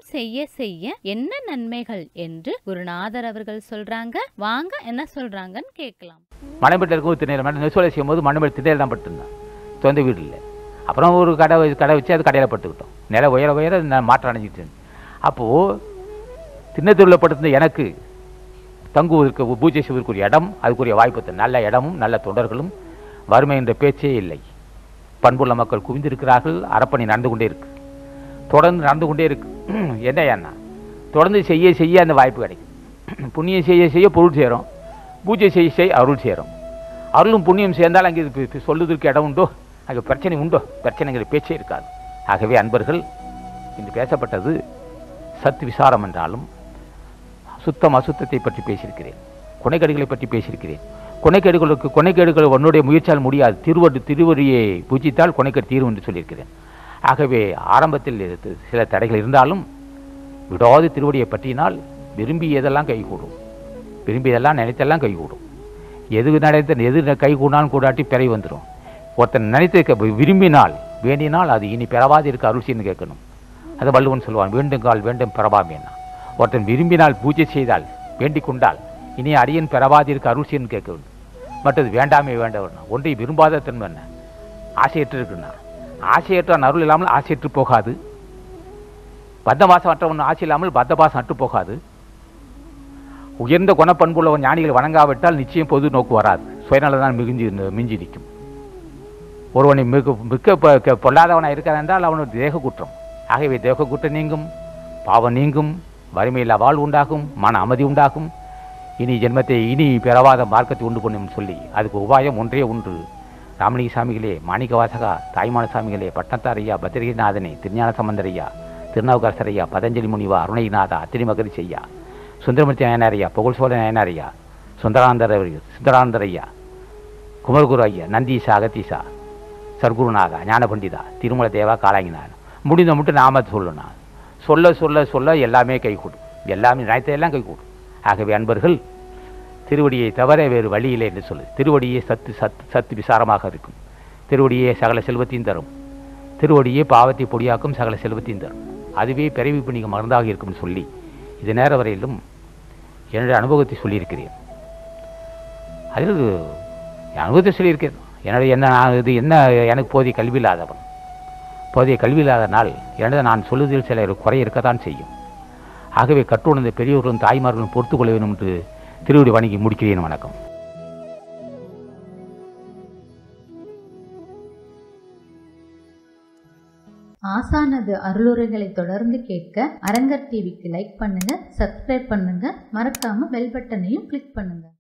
செய்ய செய்ய என்ன நன்மைகள் என்று குருநாதர் அவர்கள் சொல்றாங்க வாங்க என்ன சொல்றாங்கன்னு கேட்கலாம் மணமேட்டில் இருக்கும் திண்ணையில் மட்டும் நெசோலை செய்யும்போது மணமேட்டு திண்ணையில் தான் பட்டுருந்தேன் சொந்த வீடு இல்லை அப்புறம் ஒரு கடை வச்சு- கடை வச்சு அது கடையில் பட்டுக்கிட்டோம் நில உயர உயர நான் மாற்றம் அடைஞ்சிட்டு இருந்தேன் அப்போது திண்ணத்தூரில் படுத்திருந்த எனக்கு தங்குவதற்கு பூஜை செய்வதற்குரிய இடம் அதுக்குரிய வாய்ப்பு தந்தது. நல்ல இடமும் நல்ல தொண்டர்களும் வறுமை என்ற பேச்சே இல்லை பண்புள்ள மக்கள் குவிந்திருக்கிறார்கள் அறப்பணி நடந்து கொண்டே இருக்கு தொடர்ந்து நடந்து கொண்டே இருக்கு என்ன ஏன்னா தொடர்ந்து செய்ய செய்ய அந்த வாய்ப்பு கிடைக்கும் புண்ணியம் செய்ய செய்ய பொருள் சேரும் பூஜை செய்ய செய்ய அருள் சேரும் அருளும் புண்ணியம் சேர்ந்தால் அங்கே இது பி- சொல்லுவதற்கு இடம் உண்டோ அங்கே பிரச்சனை உண்டோ பிரச்சனைங்கிற பேச்சே இருக்காது ஆகவே அன்பர்கள் இன்று பேசப்பட்டது சத்து விசாரம் என்றாலும் சுத்தம் அசுத்தத்தை பற்றி பேசியிருக்கிறேன் கொனைக்கேடுகளை பற்றி பேசியிருக்கிறேன் கொனைக்கேடுகளுக்கு கொனைக்கேடுகள் உன்னுடைய முயற்சியால் முடியாது திருவடி திருவடியை பூஜித்தால் கொனைக்கேடு தீரும் என்று சொல்லியிருக்கிறேன் ஆகவே ஆரம்பத்தில் இது சில தடைகள் இருந்தாலும் விடாது திருவடியை பற்றினால் விரும்பியதெல்லாம் கைகூடும் விரும்பியதெல்லாம் நினைத்தெல்லாம் கைகூடும் எது நினைத்த எது கைகூடாலும் கூடாட்டி பிறை வந்துடும் ஒருத்தன் நினைத்து க- விரும்பினால் வேண்டினால் அது இனி பெறவாது இருக்க அருள்சின்னு கேட்கணும் அது வள்ளுவன் சொல்லுவான் வேண்டுங்கால் வேண்டும் பெறவாமேனா ஒருத்தன் விரும்பினால் பூஜை செய்தால் வேண்டிக் கொண்டால் இனி அடியன் பெறவாதிருக்க அருள்சின்னு கேட்க வேண்டும் மற்றது வேண்டாமே வேண்டவன் ஒன்றை விரும்பாத தன்மை என்ன ஆசையற்று இருக்குன்னா ஆசையற்ற அருள் இல்லாமல் ஆசையற்று போகாது பத்தபாசம் அற்றவன் ஆசை இல்லாமல் பத்தபாசம் அற்று போகாது உயர்ந்த குணப்பண்புள்ளவன் ஞானிகள் வணங்காவிட்டால் நிச்சயம் பொது நோக்கு வராது சுயநலதான் மிகுஞ்சி மிஞ்சி நிற்கும் ஒருவனை மிக மிக்க பொ- க- பொல்லாதவனாக இருக்கிறான் என்றால் அவனுடைய தேக குற்றம் ஆகவே தேக குற்றம் நீங்கும் பாவம் நீங்கும் வறுமையில்லா வாழ்வு உண்டாகும் மன அமைதி உண்டாகும் இனி ஜென்மத்தை இனி பெறவாத மார்க்கத்தை உண்டு பண்ணும் சொல்லி அதுக்கு உபாயம் ஒன்றே ஒன்று ராமலிங்க சாமிகளே மாணிக்க வாசகா தாய்மான சாமிகளே பட்டத்தார் ஐயா பத்திரிகைநாதனே திருஞான சம்பந்தர் ஐயா திருநாவுக்கரசர் ஐயா பதஞ்சலி முனிவா அருணைநாதா அத்திரி மகரிஷி ஐயா சுந்தரமூர்த்தி நாயனார் ஐயா புகழ் சோழ நாயனார் ஐயா சுந்தரானந்தர் அவர்கள், சுந்தரானந்தர் ஐயா குமரகுரு ஐயா நந்தீசா அகத்தீசா சர்க்குருநாதா ஞான பண்டிதா திருமல தேவா காலாங்கினார் முடிந்த மட்டும் நாம சொல்லணும் சொல்ல சொல்ல சொல்ல எல்லாமே கைகூடும் எல்லாமே நினைத்ததெல்லாம் கைகூடும் ஆகவே அன்பர்கள் திருவடியை தவிர வேறு வழி இல்லை என்று சொல்லு திருவடியே சத்து சத்து சத்து விசாரமாக இருக்கும் திருவடியே சகல செல்வத்தையும் தரும் திருவடியே பாவத்தை பொடியாக்கும் சகல செல்வத்தையும் தரும் அதுவே பிறவி புண்ணிய மருந்தாக இருக்கும்னு சொல்லி இது நேர வரையிலும் என்னுடைய அனுபவத்தை சொல்லியிருக்கிறேன் அதில் என் அனுபவத்தை சொல்லியிருக்கேன் என்னுடைய என்ன நான் இது என்ன எனக்கு போதிய கல்வி இல்லாதவன் போதிய கல்வி இல்லாதனால் எனது நான் சொல்லுவதில் சில குறை இருக்கத்தான் செய்யும் ஆகவே கற்றுணர்ந்த பெரியோர்களும் தாய்மார்களும் பொறுத்துக் கொள்ள வேண்டும் என்று திருவடி வணங்கி முடிக்கிறேன் வணக்கம் ஆசானது அருளுரைகளை தொடர்ந்து கேட்க அரங்கர் டிவிக்கு லைக் பண்ணுங்க சப்ஸ்கிரைப் பண்ணுங்க மறக்காம பெல் பட்டனையும் கிளிக் பண்ணுங்க